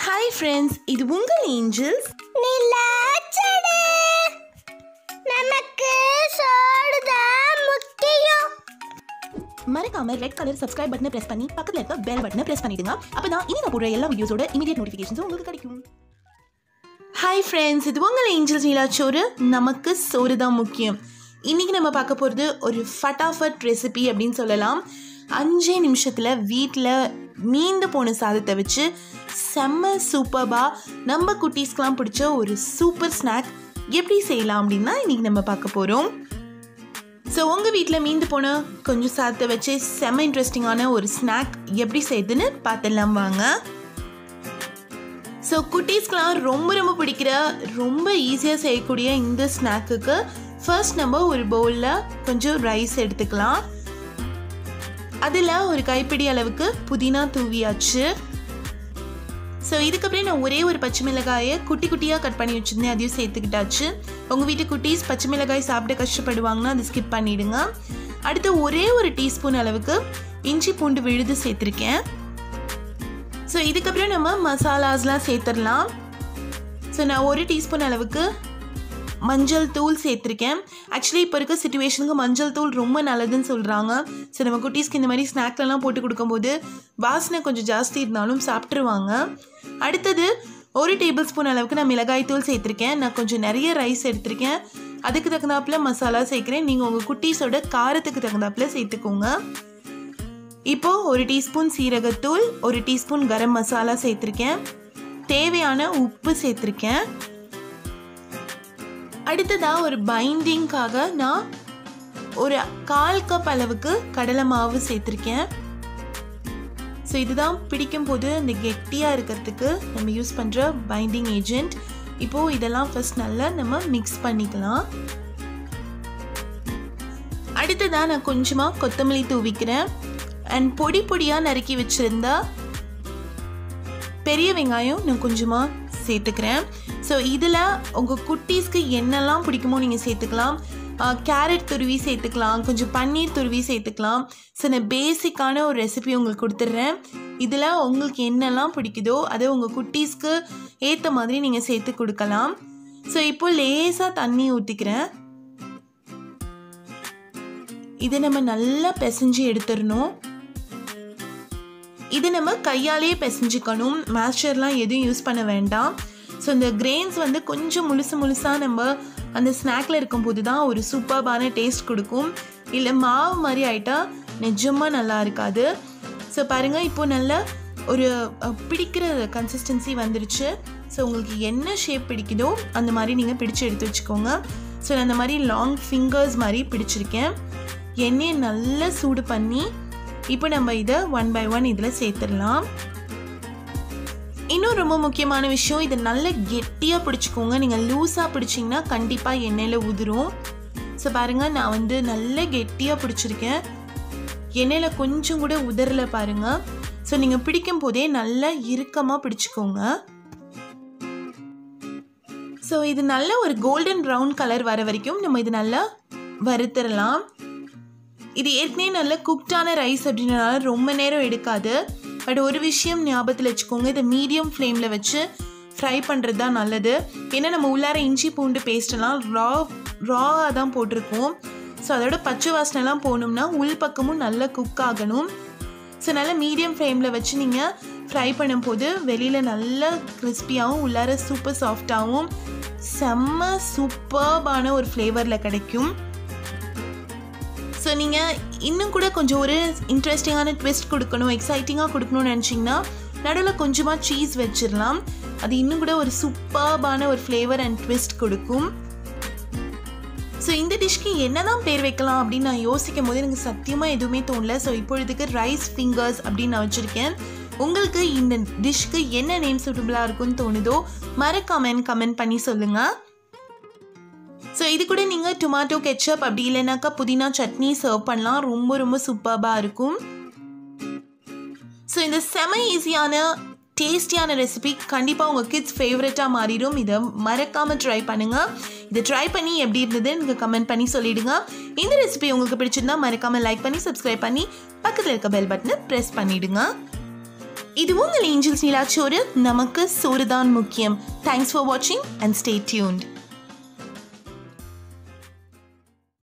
hi friends இது உங்கள் Angeles நிலாச்சடே நமக்கு சோறுதான் முக்கியம் மறக்காம ரெட் கலர் சப்ஸ்கிரைப் பட்டனை பிரஸ் பண்ணி பக்கத்துல இருக்க பெல் பட்டனை பிரஸ் பண்ணிடுங்க அப்பதான் இனி நான் போடுற எல்லா வீடியோஸோட இமீடியட் நோட்டிஃபிகேஷன்ஸும் உங்களுக்கு கிடைக்கும் ஹாய் ஃப்ரெண்ட்ஸ் இது உங்கள் ஏஞ்சல்ஸ் நீலாச்சோறு நமக்கு சோறு தான் முக்கியம் இன்னைக்கு நம்ம பார்க்க போகிறது ஒரு ஃபட்டாஃபட் ரெசிபி அப்படின்னு சொல்லலாம் அஞ்சே நிமிஷத்தில் வீட்டில் மீந்து போன சாதத்தை வச்சு செம்ம சூப்பர்பாக நம்ம குட்டீஸ்க்கெலாம் பிடிச்ச ஒரு சூப்பர் ஸ்நாக் எப்படி செய்யலாம் அப்படின்னு தான் இன்றைக்கி நம்ம பார்க்க போகிறோம் ஸோ உங்கள் வீட்டில் மீந்து போன கொஞ்சம் சாதத்தை வச்சு செம்ம இன்ட்ரெஸ்டிங்கான ஒரு ஸ்நாக் எப்படி செய்யுதுன்னு பார்த்துடலாம் வாங்க ஸோ குட்டீஸ்க்கெலாம் ரொம்ப ரொம்ப பிடிக்கிற ரொம்ப ஈஸியாக செய்யக்கூடிய இந்த ஸ்நாக்குக்கு ஃபர்ஸ்ட் நம்ம ஒரு பவுலில் கொஞ்சம் ரைஸ் எடுத்துக்கலாம் அதில் ஒரு கைப்பிடி அளவுக்கு புதினா தூவியாச்சு ஸோ இதுக்கப்புறம் நான் ஒரே ஒரு பச்சை மிளகாயை குட்டி குட்டியாக கட் பண்ணி வச்சுருந்தேன் அதையும் சேர்த்துக்கிட்டாச்சு உங்கள் வீட்டு குட்டீஸ் பச்சை மிளகாய் சாப்பிட கஷ்டப்படுவாங்கன்னா அதை ஸ்கிப் பண்ணிவிடுங்க அடுத்து ஒரே ஒரு டீஸ்பூன் அளவுக்கு இஞ்சி பூண்டு விழுது சேர்த்துருக்கேன் ஸோ இதுக்கப்புறம் நம்ம மசாலாஸ்லாம் சேர்த்துடலாம் ஸோ நான் ஒரு டீஸ்பூன் அளவுக்கு மஞ்சள் தூள் சேர்த்துருக்கேன் ஆக்சுவலி இப்போ இருக்க சுச்சுவேஷனுக்கு மஞ்சள் தூள் ரொம்ப நல்லதுன்னு சொல்கிறாங்க ஸோ நம்ம குட்டீஸ்க்கு இந்த மாதிரி ஸ்நாக்லலாம் போட்டு கொடுக்கும்போது வாசனை கொஞ்சம் ஜாஸ்தி இருந்தாலும் சாப்பிட்ருவாங்க அடுத்தது ஒரு டேபிள் ஸ்பூன் அளவுக்கு நான் மிளகாய் தூள் சேர்த்துருக்கேன் நான் கொஞ்சம் நிறைய ரைஸ் எடுத்திருக்கேன் அதுக்கு தகுந்தாப்புல மசாலா சேர்க்குறேன் நீங்கள் உங்கள் குட்டீஸோட காரத்துக்கு தகுந்தாப்புல சேர்த்துக்கோங்க இப்போது ஒரு டீஸ்பூன் சீரகத்தூள் ஒரு டீஸ்பூன் கரம் மசாலா சேர்த்துருக்கேன் தேவையான உப்பு சேர்த்துருக்கேன் அடுத்ததாக ஒரு பைண்டிங்காக நான் ஒரு கால் கப் அளவுக்கு கடலை மாவு சேர்த்துருக்கேன் ஸோ இதுதான் பிடிக்கும் போது இந்த கெட்டியாக இருக்கிறதுக்கு நம்ம யூஸ் பண்ணுற பைண்டிங் ஏஜென்ட் இப்போது இதெல்லாம் ஃபர்ஸ்ட் நல்லா நம்ம மிக்ஸ் பண்ணிக்கலாம் அடுத்ததாக நான் கொஞ்சமாக கொத்தமல்லி தூவிக்கிறேன் அண்ட் பொடி பொடியாக நறுக்கி வச்சுருந்தா பெரிய வெங்காயம் நான் கொஞ்சமாக சேர்த்துக்கிறேன் ஸோ இதில் உங்கள் குட்டீஸ்க்கு என்னெல்லாம் பிடிக்குமோ நீங்கள் சேர்த்துக்கலாம் கேரட் துருவி சேர்த்துக்கலாம் கொஞ்சம் பன்னீர் துருவி சேர்த்துக்கலாம் ஸோ நான் பேசிக்கான ஒரு ரெசிபி உங்களுக்கு கொடுத்துட்றேன் இதில் உங்களுக்கு என்னெல்லாம் பிடிக்குதோ அதை உங்கள் குட்டீஸ்க்கு ஏற்ற மாதிரி நீங்கள் சேர்த்து கொடுக்கலாம் ஸோ இப்போ லேசாக தண்ணி ஊற்றிக்கிறேன் இதை நம்ம நல்லா பிசைஞ்சு எடுத்துடணும் இது நம்ம கையாலேயே பிசைஞ்சுக்கணும் மேஷர்லாம் எதுவும் யூஸ் பண்ண வேண்டாம் ஸோ இந்த கிரெயின்ஸ் வந்து கொஞ்சம் முழுசு முழுசாக நம்ம அந்த ஸ்நாக்கில் இருக்கும்போது தான் ஒரு சூப்பர்பான டேஸ்ட் கொடுக்கும் இல்லை மாவு மாதிரி ஆயிட்டா நிஜமாக நல்லா இருக்காது ஸோ பாருங்கள் இப்போ நல்லா ஒரு அஹ், பிடிக்கிற கன்சிஸ்டன்சி வந்துருச்சு ஸோ உங்களுக்கு என்ன ஷேப் பிடிக்குதோ அந்த மாதிரி நீங்கள் பிடிச்சு எடுத்து வச்சுக்கோங்க ஸோ நான் அந்த மாதிரி லாங் ஃபிங்கர்ஸ் மாதிரி பிடிச்சிருக்கேன் எண்ணெயை நல்லா சூடு பண்ணி இப்போ நம்ம இதை ஒன் பை ஒன் இதில் சேர்த்துடலாம் இன்னும் ரொம்ப முக்கியமான விஷயம் இதை நல்ல கெட்டியாக பிடிச்சிக்கோங்க நீங்கள் லூஸாக பிடிச்சிங்கன்னா கண்டிப்பாக எண்ணெயில் உதிரும் ஸோ பாருங்கள் நான் வந்து நல்ல கெட்டியாக பிடிச்சிருக்கேன் எண்ணெயில் கொஞ்சம் கூட உதறல பாருங்கள் ஸோ நீங்கள் பிடிக்கும் போதே நல்லா இறுக்கமாக பிடிச்சிக்கோங்க ஸோ இது நல்ல ஒரு கோல்டன் ப்ரௌன் கலர் வர வரைக்கும் நம்ம இது நல்லா வறுத்துடலாம் இது ஏற்கனவே நல்ல குக்டான ரைஸ் அப்படின்றனால ரொம்ப நேரம் எடுக்காது பட் ஒரு விஷயம் ஞாபகத்தில் வச்சுக்கோங்க இதை மீடியம் ஃப்ளேமில் வச்சு ஃப்ரை பண்ணுறது தான் நல்லது ஏன்னா நம்ம உள்ளார இஞ்சி பூண்டு பேஸ்டெல்லாம் ரா ராவாக தான் போட்டிருக்கோம் ஸோ அதோட பச்சை வாசனைலாம் போகணும்னா உள் பக்கமும் நல்லா குக் ஆகணும் ஸோ நல்லா மீடியம் ஃப்ளேமில் வச்சு நீங்கள் ஃப்ரை பண்ணும்போது வெளியில் நல்லா கிறிஸ்பியாகவும் உள்ளார சூப்பர் சாஃப்டாகவும் செம்ம சூப்பர்பான ஒரு ஃப்ளேவரில் கிடைக்கும் ஸோ நீங்கள் இன்னும் கூட கொஞ்சம் ஒரு இன்ட்ரெஸ்டிங்கான ட்விஸ்ட் கொடுக்கணும் எக்ஸைட்டிங்காக கொடுக்கணும்னு நினச்சிங்கன்னா நடுவில் கொஞ்சமாக சீஸ் வச்சிடலாம் அது இன்னும் கூட ஒரு சூப்பர்பான ஒரு ஃப்ளேவர் அண்ட் ட்விஸ்ட் கொடுக்கும் ஸோ இந்த டிஷ்க்கு என்னதான் பேர் வைக்கலாம் அப்படின்னு நான் யோசிக்கும் போது எனக்கு சத்தியமாக எதுவுமே தோணல ஸோ இப்பொழுதுக்கு ரைஸ் ஃபிங்கர்ஸ் அப்படின்னு நான் வச்சுருக்கேன் உங்களுக்கு இந்த டிஷ்க்கு என்ன நேம் சூட்டபுளாக இருக்கும்னு தோணுதோ மறக்காமன் கமெண்ட் பண்ணி சொல்லுங்கள் ஸோ இது கூட நீங்கள் டொமாட்டோ கெச்சப் அப்படி இல்லைனாக்கா புதினா சட்னி சர்வ் பண்ணலாம் ரொம்ப ரொம்ப சூப்பராக இருக்கும் ஸோ இந்த செம ஈஸியான டேஸ்டியான ரெசிபி கண்டிப்பாக உங்கள் கிட்ஸ் ஃபேவரட்டாக மாறிடும் இதை மறக்காமல் ட்ரை பண்ணுங்கள் இதை ட்ரை பண்ணி எப்படி இருந்தது எனக்கு கமெண்ட் பண்ணி சொல்லிடுங்க இந்த ரெசிபி உங்களுக்கு பிடிச்சிருந்தா மறக்காமல் லைக் பண்ணி சப்ஸ்கிரைப் பண்ணி பக்கத்தில் இருக்க பெல் பட்டனை ப்ரெஸ் பண்ணிவிடுங்க இது உங்கள் ஏஞ்சல்ஸ் நிலாச்சோறு நமக்கு சோறு தான் முக்கியம் தேங்க்ஸ் ஃபார் வாட்சிங் அண்ட் ஸ்டே டியூன்ட்